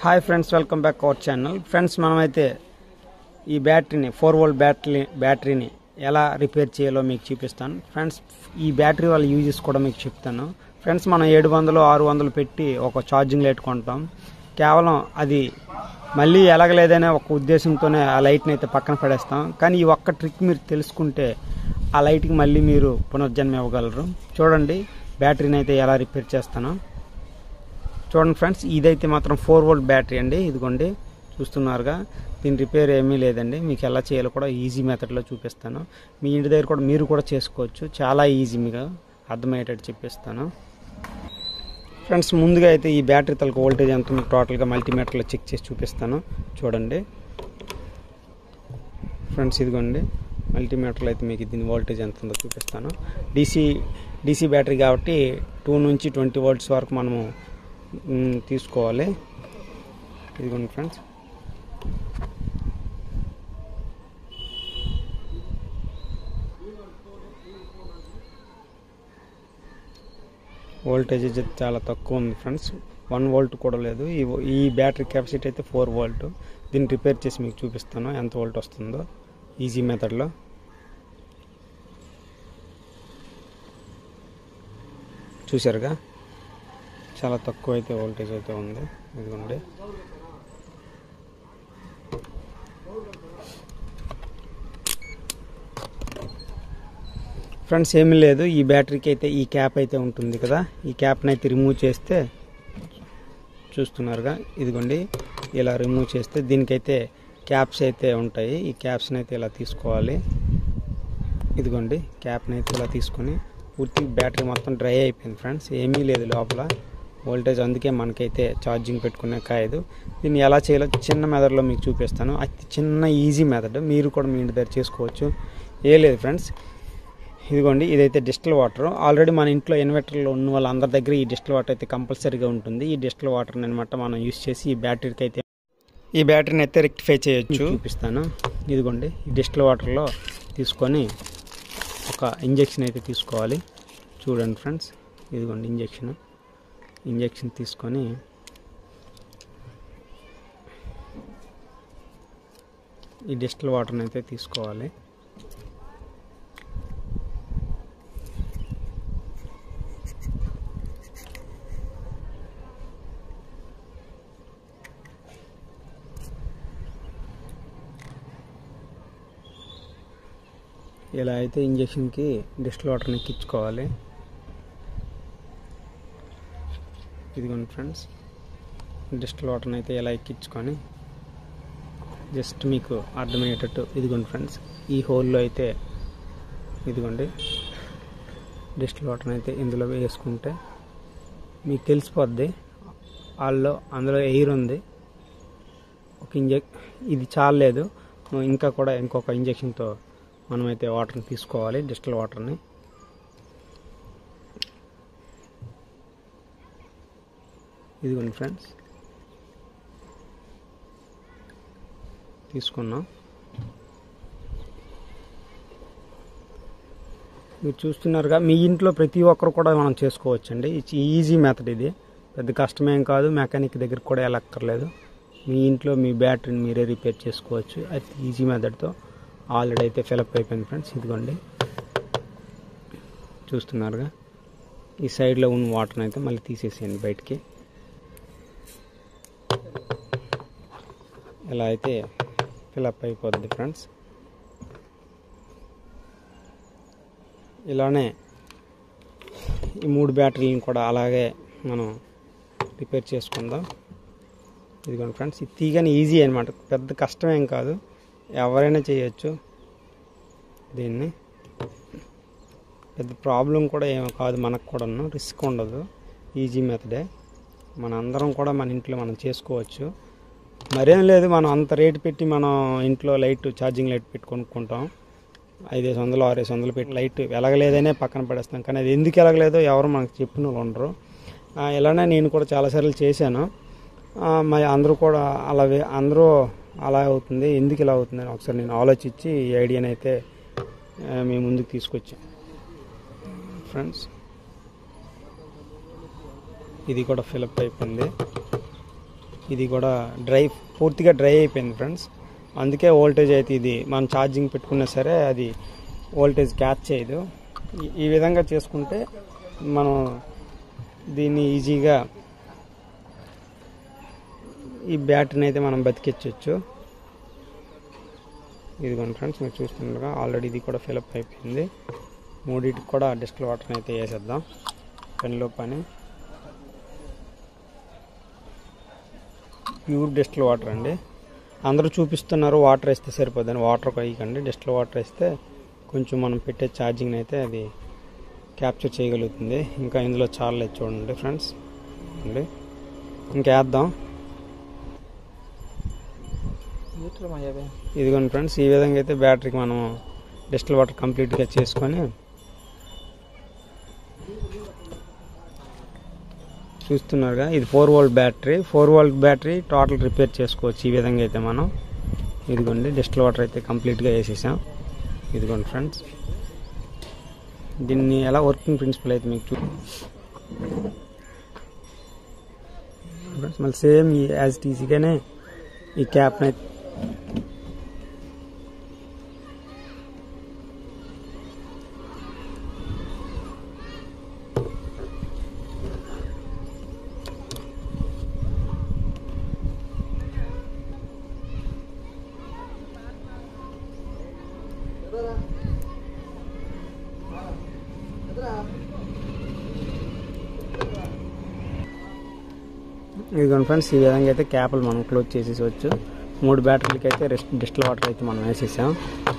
hi friends welcome back our channel friends మనమైతే ఈ బ్యాటరీని ఫోర్ వోల్ట్ బ్యాటరీ బ్యాటరీని ఎలా రిపేర్ చేయాలో మీకు చూపిస్తాను ఫ్రెండ్స్ ఈ బ్యాటరీ వాళ్ళ యూజెస్ కూడా మీకు చెప్తాను ఫ్రెండ్స్ మనం ఏడు వందలు ఆరు వందలు పెట్టి ఒక ఛార్జింగ్ లైట్ కొంటాం కేవలం అది మళ్ళీ ఎలగలేదనే ఒక ఉద్దేశంతోనే ఆ లైట్ని అయితే పక్కన పడేస్తాం కానీ ఈ ఒక్క ట్రిక్ మీరు తెలుసుకుంటే ఆ లైట్కి మళ్ళీ మీరు పునర్జన్మ ఇవ్వగలరు చూడండి బ్యాటరీని అయితే ఎలా రిపేర్ చేస్తానో చూడండి ఫ్రెండ్స్ ఇదైతే మాత్రం ఫోర్ వోల్ట్ బ్యాటరీ అండి ఇదిగోండి చూస్తున్నారుగా దీని రిపేర్ ఏమీ లేదండి మీకు ఎలా చేయాలో కూడా ఈజీ మెథడ్లో చూపిస్తాను మీ ఇంటి దగ్గర కూడా మీరు కూడా చేసుకోవచ్చు చాలా ఈజీ మీకు అర్థమయ్యేటట్టు చెప్పిస్తాను ఫ్రెండ్స్ ముందుగా అయితే ఈ బ్యాటరీ తలకు వోల్టేజ్ ఎంత మీకు టోటల్గా మల్టీమీటర్లో చెక్ చేసి చూపిస్తాను చూడండి ఫ్రెండ్స్ ఇదిగోండి మల్టీమీటర్లో అయితే మీకు దీని వోల్టేజ్ ఎంత ఉందో చూపిస్తాను డీసీ డీసీ బ్యాటరీ కాబట్టి టూ నుంచి ట్వంటీ వోల్ట్స్ వరకు మనము మ్, తీసుకోవాలి ఇదిగోండి ఫ్రెండ్స్ వోల్టేజ్ అయితే చాలా తక్కువ ఉంది ఫ్రెండ్స్ వన్ వోల్ట్ కూడా లేదు ఈ ఈ బ్యాటరీ కెపాసిటీ అయితే ఫోర్ వోల్ట్ దీన్ని రిపేర్ చేసి మీకు చూపిస్తాను ఎంత వోల్ట్ వస్తుందో ఈజీ మెథడ్లో చూసారుగా చాలా తక్కువ అయితే వోల్టేజ్ అయితే ఉంది ఇదిగోండి ఫ్రెండ్స్ ఏమీ లేదు ఈ బ్యాటరీకి అయితే ఈ క్యాప్ అయితే ఉంటుంది కదా ఈ క్యాప్ని అయితే రిమూవ్ చేస్తే చూస్తున్నారుగా ఇదిగోండి ఇలా రిమూవ్ చేస్తే దీనికైతే క్యాప్స్ అయితే ఉంటాయి ఈ క్యాప్స్ని అయితే ఇలా తీసుకోవాలి ఇదిగోండి క్యాప్ని అయితే ఇలా తీసుకొని పూర్తి బ్యాటరీ మొత్తం డ్రై అయిపోయింది ఫ్రెండ్స్ ఏమీ లేదు లోపల వోల్టేజ్ అందుకే మనకైతే ఛార్జింగ్ పెట్టుకునే కాయదు దీన్ని ఎలా చేయాలో చిన్న మెథడ్లో మీకు చూపిస్తాను అతి చిన్న ఈజీ మెథడ్ మీరు కూడా మీ ఇంటి దగ్గర చేసుకోవచ్చు ఏ లేదు ఫ్రెండ్స్ ఇదిగోండి ఇదైతే డిస్టిల్ వాటర్ ఆల్రెడీ మన ఇంట్లో ఇన్వర్టర్లో ఉన్న వాళ్ళందరి దగ్గర ఈ డిస్టిల్ వాటర్ అయితే కంపల్సరీగా ఉంటుంది ఈ డిస్టిల్ వాటర్ అనమాట మనం యూస్ చేసి ఈ బ్యాటరీకి అయితే ఈ బ్యాటరీని అయితే రెక్టిఫై చేయొచ్చు చూపిస్తాను ఇదిగోండి ఈ డిస్టిల్ వాటర్లో తీసుకొని ఒక ఇంజెక్షన్ అయితే తీసుకోవాలి చూడండి ఫ్రెండ్స్ ఇదిగోండి ఇంజెక్షన్ ఇంజెక్షన్ తీసుకొని ఈ డిస్టిల్ వాటర్ని అయితే తీసుకోవాలి ఇలా అయితే ఇంజెక్షన్కి డిస్టిల్ వాటర్ని ఎక్కించుకోవాలి ఇదిగోండి ఫ్రెండ్స్ డిస్టిల్ వాటర్ని అయితే ఇలా ఎక్కించుకొని జస్ట్ మీకు అర్థమయ్యేటట్టు ఇదిగోండి ఫ్రెండ్స్ ఈ హోల్లో అయితే ఇదిగోండి డిస్టిల్ వాటర్ని అయితే ఇందులో వేసుకుంటే మీకు తెలిసిపోద్ది వాళ్ళలో అందులో ఎయిర్ ఉంది ఒక ఇంజెక్ ఇది చాలలేదు ఇంకా కూడా ఇంకొక ఇంజెక్షన్తో మనమైతే వాటర్ని తీసుకోవాలి డిస్టిల్ వాటర్ని ఇదిగోండి ఫ్రెండ్స్ తీసుకున్నాం మీరు చూస్తున్నారుగా మీ ఇంట్లో ప్రతి ఒక్కరు కూడా మనం చేసుకోవచ్చండి ఇది ఈజీ మెథడ్ ఇది పెద్ద కష్టమేం కాదు మెకానిక్ దగ్గర కూడా వెళ్ళక్కర్లేదు మీ ఇంట్లో మీ బ్యాటరీని మీరే రిపేర్ చేసుకోవచ్చు అది ఈజీ మెథడ్తో ఆల్రెడీ అయితే ఫిలప్ అయిపోయింది ఫ్రెండ్స్ ఇదిగోండి చూస్తున్నారుగా ఈ సైడ్లో ఉన్న వాటర్ని అయితే మళ్ళీ తీసేసేయండి బయటికి ఇలా అయితే ఫిలప్ అయిపోద్ది ఫ్రెండ్స్ ఇలానే ఈ మూడు బ్యాటరీలను కూడా అలాగే మనం రిపేర్ చేసుకుందాం ఇదిగోండి ఫ్రెండ్స్ ఇది తీయగానే ఈజీ అనమాట పెద్ద కష్టమేం కాదు ఎవరైనా చేయొచ్చు దీన్ని పెద్ద ప్రాబ్లం కూడా ఏమీ కాదు మనకు కూడా రిస్క్ ఉండదు ఈజీ మెథడే మన అందరం కూడా మన ఇంట్లో మనం చేసుకోవచ్చు మరేం లేదు మనం అంత రేటు పెట్టి మనం ఇంట్లో లైట్ ఛార్జింగ్ లైట్ పెట్టి కొనుక్కుంటాం ఐదేసి వందలు ఆరేసి వందలు పెట్టి లైట్ వెలగలేదనే పక్కన పడేస్తాం కానీ అది ఎందుకు వెలగలేదో ఎవరు మనకు చెప్పిన వాళ్ళు ఉండరు ఆ, ఇలానే నేను కూడా చాలాసార్లు చేశాను ఆ, మరి అందరూ కూడా అలా వే- అందరూ అలా అవుతుంది ఎందుకు ఇలా అవుతుంది అని ఒకసారి నేను ఆలోచించి ఈ ఐడియాని అయితే ఆ, మీ ముందుకు తీసుకొచ్చాను ఫ్రెండ్స్ ఇది కూడా ఫిలప్ అయిపోయింది ఇది కూడా డ్రై పూర్తిగా డ్రై అయిపోయింది ఫ్రెండ్స్ అందుకే వోల్టేజ్ అయితే ఇది మనం ఛార్జింగ్ పెట్టుకున్నా సరే అది వోల్టేజ్ క్యాచ్ చేయదు ఈ- ఈ విధంగా చేసుకుంటే మనం దీన్ని ఈజీగా ఈ బ్యాటరీని అయితే మనం బతికించవచ్చు ఇదిగోండి ఫ్రెండ్స్ మీరు చూస్తుండగా ఆల్రెడీ ఇది కూడా ఫిలప్ అయిపోయింది మూడింటికి కూడా డిస్టిల్ వాటర్ని అయితే వేసేద్దాం పనిలో పని ప్యూర్ డిస్టిల్ వాటర్ అండి అందరూ చూపిస్తున్నారు వాటర్ వేస్తే సరిపోద్దని వాటర్ వేయకండి డిస్టిల్ వాటర్ వేస్తే కొంచెం మనం పెట్టే ఛార్జింగ్ అయితే అది క్యాప్చర్ చేయగలుగుతుంది ఇంకా ఇందులో చాలా లేదు చూడండి ఫ్రెండ్స్ అండి ఇంకా వేద్దాం ఇదిగోండి ఫ్రెండ్స్ ఈ విధంగా అయితే బ్యాటరీకి మనం డిస్టిల్ వాటర్ కంప్లీట్గా చేసుకొని చూస్తున్నారుగా ఇది four volt battery four volt battery total repair చేసుకోవచ్చు ఈ విధంగా అయితే మనం ఇదిగోండి డిస్టిల్ వాటర్ అయితే కంప్లీట్గా వేసేసాం ఇదిగోండి ఫ్రెండ్స్ దీన్ని ఎలా వర్కింగ్ ప్రిన్సిపల్ అయితే మీకు చూ ఫ్రెండ్స్ మళ్ళీ సేమ్ ఈ యాజ్ టీసీగానే ఈ క్యాప్ని అయితే ఇదిగోండి ఫ్రెండ్స్ ఈ విధంగా అయితే క్యాప్లు మనం క్లోజ్ చేసేసవచ్చు మూడు బ్యాటరీలకి అయితే రెస్ట్ డిస్టిల్ వాటర్ అయితే మనం వేసేసాం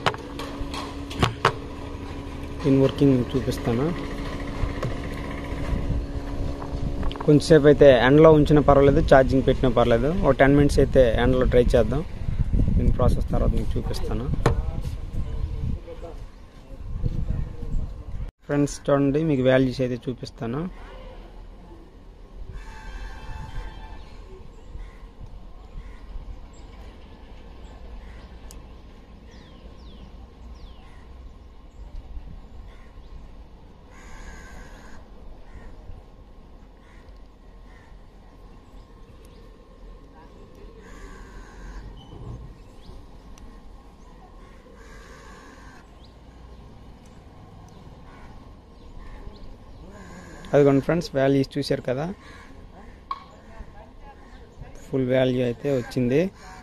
ఇన్ వర్కింగ్ మీకు చూపిస్తాను కొంచెంసేపు అయితే ఎండలో ఉంచినా పర్వాలేదు ఛార్జింగ్ పెట్టినా పర్లేదు ఒక టెన్ మినిట్స్ అయితే ఎండలో ట్రై చేద్దాం దీని ప్రాసెస్ తర్వాత మీకు చూపిస్తాను ఫ్రెండ్స్ చూడండి మీకు వాల్యూస్ అయితే చూపిస్తాను అదిగోండి ఫ్రెండ్స్ వాల్యూస్ చూశారు కదా ఫుల్ వాల్యూ అయితే వచ్చింది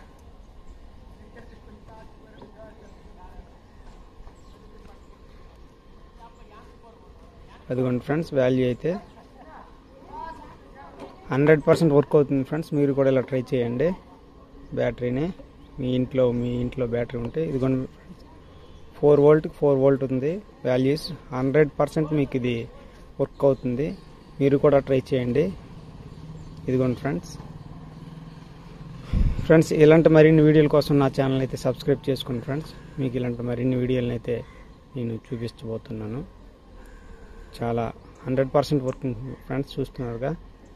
అదిగోండి ఫ్రెండ్స్ వాల్యూ అయితే హండ్రెడ్ పర్సెంట్ వర్క్ అవుతుంది ఫ్రెండ్స్ మీరు కూడా ఇలా ట్రై చేయండి బ్యాటరీని మీ ఇంట్లో మీ ఇంట్లో బ్యాటరీ ఉంటే ఇదిగోండి ఫోర్ వోల్ట్కి ఫోర్ వోల్ట్ ఉంది వాల్యూస్ హండ్రెడ్ పర్సెంట్ మీకు ఇది వర్క్ అవుతుంది మీరు కూడా ట్రై చేయండి ఇదిగోండి ఫ్రెండ్స్ ఫ్రెండ్స్ ఇలాంటి మరిన్ని వీడియోల కోసం నా ఛానల్ అయితే సబ్స్క్రైబ్ చేసుకోండి ఫ్రెండ్స్ మీకు ఇలాంటి మరిన్ని వీడియోలను అయితే నేను చూపించబోతున్నాను చాలా హండ్రెడ్ పర్సెంట్ వర్కింగ్ ఫ్రెండ్స్ చూస్తున్నారుగా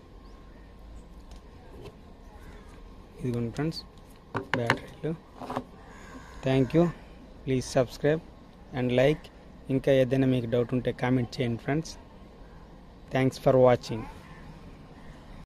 ఇదిగోండి ఫ్రెండ్స్ బ్యాటరీలు thank you please subscribe and like ఇంకా ఏదైనా మీకు డౌట్ ఉంటే కామెంట్ చేయండి ఫ్రెండ్స్ థ్యాంక్స్ ఫర్ వాచింగ్